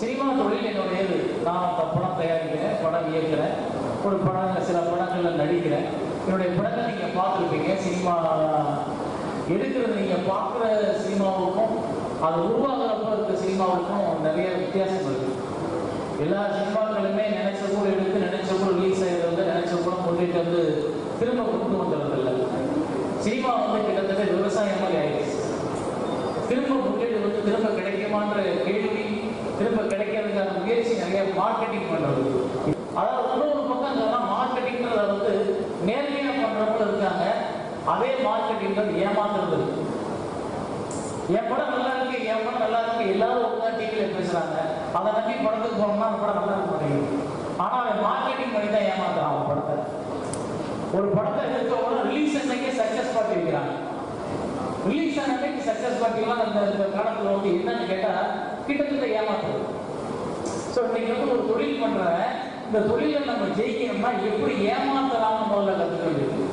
cinema தொழில் என்னுடையது நான் இப்ப படம் தயாரிக்கிறேன் படம் இயக்குறேன் ஒரு படம் சில படங்கள்ல நடிக்கிறேன் என்னுடைய படத்தை நீங்க பார்த்துருப்பீங்க சினிமா எடுக்கிறது நீங்க பார்க்குற சினிமாவுக்கும் அது உருவாகிறப்ப இருக்க சினிமாவுக்கும் நிறைய வித்தியாசம் இருக்கு எல்லா சினிமாக்களுமே நினைச்ச கூட எடுத்து நினைச்ச கூட ரிலீஸ் ஆகிறது நினைச்ச கூட கொண்டுட்டு வந்து திரும்ப கொண்டு வந்துடுறது இல்லை சினிமா வந்து கிட்டத்தட்ட விவசாயம் மாதிரி ஆயிடுச்சு திரும்ப முதலீடு வந்து திரும்ப கிடைக்குமான்ற கேள்வி திரும்ப கிடைக்கிறதுக்கான முயற்சி நிறைய மார்க்கெட்டிங் பண்றது அதாவது இன்னொரு பக்கம் சொன்னா மார்க்கெட்டிங்கிறத வந்து நேர்மையா பண்றவங்க இருக்காங்க அதே மார்க்கெட்டிங்கிறது ஏமாத்துறது இருக்கு என் படம் நல்லா இருக்கு என் படம் நல்லா இருக்கு எல்லாரும் உட்காந்து டிவியில பேசுறாங்க அதை நம்பி படத்துக்கு போனோம்னா அந்த படம் நல்லா இருக்க மாட்டேங்குது ஆனா அவன் மார்க்கெட்டிங் பண்ணி தான் ஏமாத்துறான் அவன் படத்தை ஒரு படத்தை எடுத்த உடனே ரிலீஸ் அன்னைக்கே சக்சஸ் பார்ட்டி வைக்கிறாங்க ரிலீஸ் அன்னைக்கு சக்சஸ் பார்ட்டிலாம் அந்த இந்த காலத்துல வந்து என்னன்னு கேட்டா கிட்டத்தட்ட ஏமாத்துறது ஸோ இன்னைக்கு வந்து ஒரு தொழில் பண்றவன் இந்த தொழிலை நம்ம ஜெயிக்கணும்னா எப்படி ஏமாத்தலாம்னு முதல்ல கற்றுக்க வேண்டியது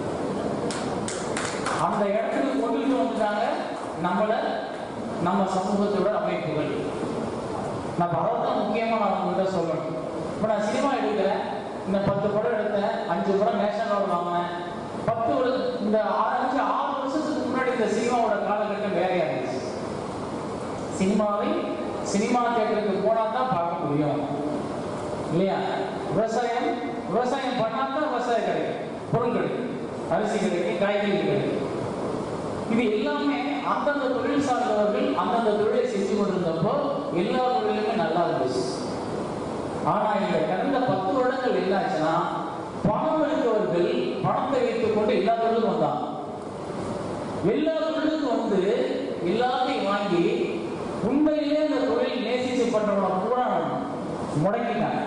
அந்த இடத்துக்கு கொண்டுட்டு வந்துட்டாங்க நம்மள நம்ம சமூகத்தோட அமைப்புகள் நான் அதை தான் முக்கியமாக நான் உங்கள்கிட்ட சொல்லணும் இப்போ நான் சினிமா எடுக்கிறேன் இந்த பத்து படம் எடுத்தேன் அஞ்சு படம் நேஷனல் அவார்டு வாங்கினேன் பத்து வருஷம் இந்த ஆறு அஞ்சு ஆறு வருஷத்துக்கு முன்னாடி இந்த சினிமாவோட காலகட்டம் வேறையா இருந்துச்சு சினிமாவை சினிமா தேட்டருக்கு போனா தான் பார்க்க முடியும் இல்லையா விவசாயம் விவசாயம் பண்ணா தான் விவசாயம் கிடைக்கும் பொருள் கிடைக்கும் அரிசி கிடைக்கும் காய்கறி கிடைக்கும் இது எல்லாமே அந்தந்த தொழில் சார்ந்தவர்கள் அந்தந்த தொழிலை செஞ்சு கொண்டிருந்தப்போ எல்லா தொழிலுமே நல்லா இருந்துச்சு ஆனா இந்த கடந்த பத்து வருடங்கள் என்னாச்சுன்னா பணம் இருக்கவர்கள் பணத்தை வைத்துக் கொண்டு எல்லா தொழிலும் வந்தாங்க எல்லா தொழிலுக்கும் வந்து எல்லாத்தையும் வாங்கி உண்மையிலே அந்த தொழில் நேசிச்சு பண்றவங்க பூரா முடக்கிட்டாங்க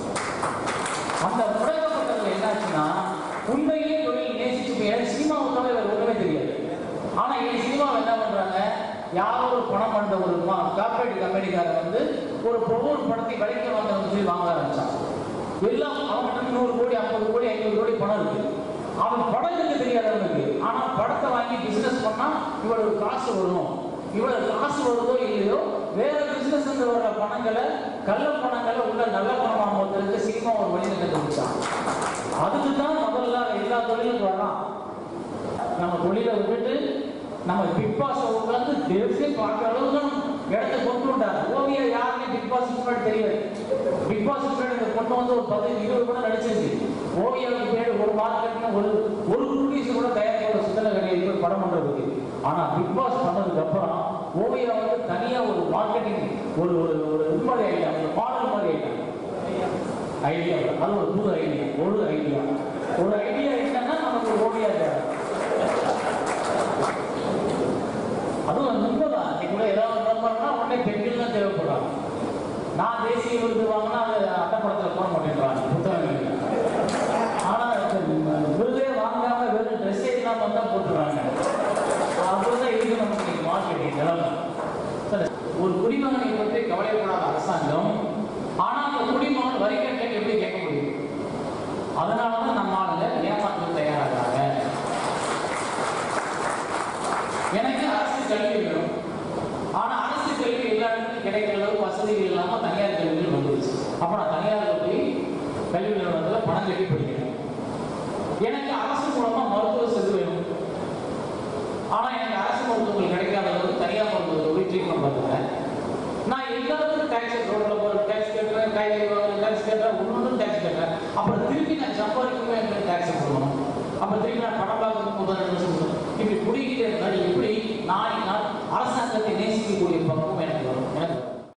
அந்த முடக்கப்பட்டதுல என்னாச்சுன்னா உண்மையிலே தொழில் நேசிச்சு போய் எனக்கு சினிமாவை தவிர வேற ஒண்ணுமே தெரியாது ஆனா என் சினிமாவை என்ன பண்றாங்க யாரோ ஒரு பணம் பண்ண ஒரு கார்பரேட் கம்பெனிக்காரர் வந்து ஒரு ஒவ்வொரு படத்தை விலைக்கு வாங்க சொல்லி வாங்க ஆரம்பிச்சான் எல்லாம் அவன்கிட்ட நூறு கோடி ஐம்பது கோடி ஐநூறு கோடி பணம் இருக்கு அவன் படம் எடுக்க தெரியாதவனுக்கு ஆனா படத்தை வாங்கி பிசினஸ் பண்ணா இவ்வளவு காசு வரும் இவ்வளவு காசு வருதோ இல்லையோ வேற பிசினஸ் வர பணங்களை கள்ள பணங்களை உள்ள நல்ல பணமா மாத்துறதுக்கு சினிமா ஒரு வழி கண்டுபிடிச்சான் அதுக்கு தான் முதல்ல எல்லா தொழிலுக்கும் வரலாம் நம்ம தொழிலை விட்டுட்டு நம்ம பிக் பாஸ் உட்காந்து தெரிஞ்சு பார்க்குற அளவுக்கு நம்ம இடத்த கொண்டு வந்தார் ஓவியா யாருமே பிக் பாஸ் முன்னாடி தெரியாது பிக் பாஸ் முன்னாடி இந்த பொண்ணு வந்து ஒரு பதினஞ்சு இருபது படம் நடிச்சிருக்கு ஓவியாவுக்கு பேர் ஒரு மார்க்கெட்னு ஒரு ஒரு ப்ரொடியூசர் கூட தயாரிக்கிற சுத்தல கிடையாது போய் படம் பண்றதுக்கு ஆனா பிக் பாஸ் பண்ணதுக்கு அப்புறம் ஓவியா வந்து தனியா ஒரு மார்க்கெட்டிங் ஒரு ஒரு ஒரு இது மாதிரி ஆயிட்டாங்க ஒரு மாடல் மாதிரி ஆயிட்டாங்க ஐடியா அது ஒரு புது ஐடியா ஒரு ஐடியா ஒரு ஐடியா என்னன்னா நமக்கு ஒரு ஓவியா தேவை அதுவும் உண்மைதான் இன்னைக்கு கூட ஏதாவது நம்பர்னா உடனே பெண்கள் தான் தேவைப்படுறாங்க நான் தேசிய விருது வாங்கினா அது அட்டப்படத்தில் போட மாட்டேன்றாங்க புத்தகங்கள் ஆனா இப்ப விருதே வாங்காம வெறும் ட்ரெஸ்ஸே இல்லாம தான் போட்டுறாங்க அதுதான் இருக்கு நமக்கு இன்னைக்கு மார்க்கெட்டிங் நிலைமை சரி, ஒரு குடிமகனை பற்றி கவலைப்படாத அரசாங்கம் ஆனா அந்த குடிமகன் வரி கட்ட எப்படி கேட்க முடியும் அதனாலதான் நம்ம ஆளுங்க ஏமாற்ற தயாராகிறாங்க எனக்கு அரசு கல்வி வேணும் ஆனா அரசு கல்வி எல்லா இடத்துலையும் கிடைக்கிற அளவுக்கு வசதிகள் இல்லாம தனியார் கல்விகள் வந்துருச்சு அப்ப நான் தனியார்ல போய் கல்வி நிறுவனத்துல பணம் கட்டி படிக்கிறேன் எனக்கு அரசு மூலமா மருத்துவ செலவு வேணும் ஆனா எனக்கு அரசு மருத்துவங்கள் கிடைக்காத அளவுக்கு தனியார் மருத்துவத்தை போய் ட்ரீட்மெண்ட் பார்த்துக்கிறேன் நான் எல்லாத்துக்கும் டேக்ஸ் ரோட்ல போற டேக்ஸ்